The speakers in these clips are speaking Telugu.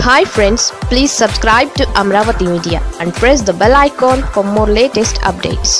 hi friends please subscribe to Amaravati media and press the bell icon for more latest updates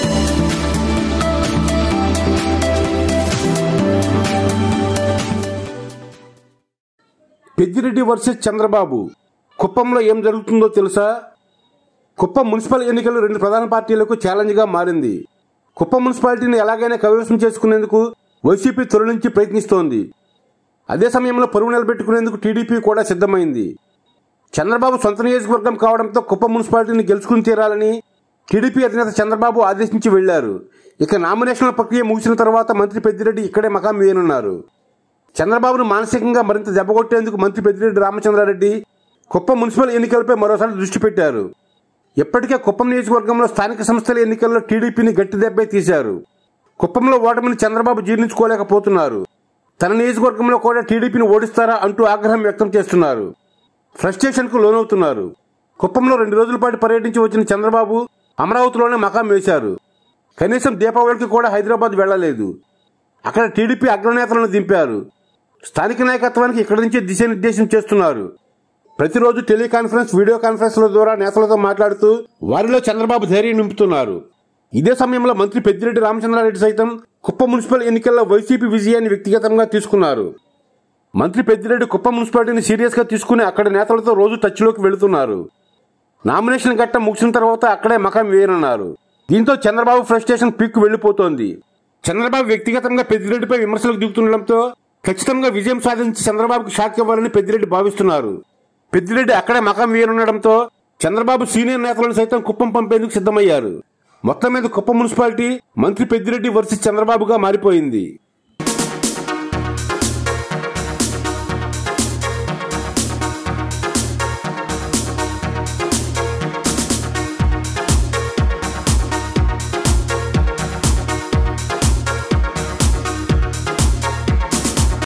Peddireddy versus Chandrababu కుప్పంలో ఏం జరుగుతుందో తెలుసా కుప్పం మున్సిపల్ ఎన్నికలు రెండు ప్రధాన పార్టీలకు ఛాలెంజ్గా మారింది కుప్పం మున్సిపాలిటీని ఎలాగైనా కైవసం చేసుకునేందుకు వైసీపీ తొలి నుంచి ప్రయత్నిస్తోంది అదే సమయంలో పరువు నిలబెట్టుకునేందుకు టీడీపీ కూడా సిద్ధమైంది చంద్రబాబు సొంత నియోజకవర్గం కావడంతో కుప్పం మున్సిపాలిటీని గెలుచుకుని తీరాలని టీడీపీ అధినేత చంద్రబాబు ఆదేశించి వెళ్లారు ఇక నామినేషన్ల ప్రక్రియ ముగిసిన తర్వాత మంత్రి పెద్దిరెడ్డి ఇక్కడే మకాం వేయనున్నారు చంద్రబాబును మానసికంగా మరింత దెబ్బకొట్టేందుకు మంత్రి పెద్దిరెడ్డి రామచంద్రారెడ్డి కుప్పం మున్సిపల్ ఎన్నికలపై మరోసారి దృష్టి పెట్టారు ఇప్పటికే కుప్పం నియోజకవర్గంలో స్థానిక సంస్థల ఎన్నికల్లో టీడీపీని గట్టి దెబ్బే తీశారు కుప్పంలో ఓటమిని చంద్రబాబు జీర్ణించుకోలేకపోతున్నారు తన నియోజకవర్గంలో కూడా టీడీపీని ఓడిస్తారా అంటూ ఆగ్రహం వ్యక్తం చేస్తున్నారు ఫ్రస్ట్రేషన్కు లోనవుతున్నారు కుప్పంలో రెండు రోజుల పాటు పర్యటించి వచ్చిన చంద్రబాబు అమరావతిలోనే మకాం వేశారు కనీసం దీపావళికి కూడా హైదరాబాద్ వెళ్లలేదు అక్కడ టీడీపీ అగ్రనేతలను దింపారు స్థానిక నాయకత్వానికి ఇక్కడి నుంచే దిశానిర్దేశం చేస్తున్నారు ప్రతిరోజు టెలికాన్ఫరెన్స్ వీడియో కాన్ఫరెన్స్ల ద్వారా నేతలతో మాట్లాడుతూ వారిలో చంద్రబాబు ధైర్యం నింపుతున్నారు ఇదే సమయంలో మంత్రి పెద్దిరెడ్డి రామచంద్రారెడ్డి సైతం కుప్పం మున్సిపల్ ఎన్నికల్లో వైసీపీ విజయాన్ని వ్యక్తిగతంగా తీసుకున్నారు మంత్రి పెద్దిరెడ్డి కుప్పం మున్సిపాలిటీని సీరియస్ గా తీసుకుని అక్కడి నేతలతో రోజు టచ్లోకి వెళుతున్నారు నామినేషన్ ఘట్టం ముగిసిన తర్వాత అక్కడే మకాం వేయనున్నారు దీంతో చంద్రబాబు ఫ్రస్ట్రేషన్ పీక్ వెళ్లిపోతోంది చంద్రబాబు వ్యక్తిగతంగా పెద్దిరెడ్డిపై విమర్శలకు దిగుతుండటంతో ఖచ్చితంగా విజయం సాధించి చంద్రబాబుకు షాక్ ఇవ్వాలని పెద్దిరెడ్డి భావిస్తున్నారు పెద్దిరెడ్డి అక్కడే మకాం వేయనుండటంతో చంద్రబాబు సీనియర్ నేతలను సైతం కుప్పం పంపేందుకు సిద్ధమయ్యారు మొత్తం మీద కుప్పం మున్సిపాలిటీ మంత్రి పెద్దిరెడ్డి వర్సెస్ చంద్రబాబుగా మారిపోయింది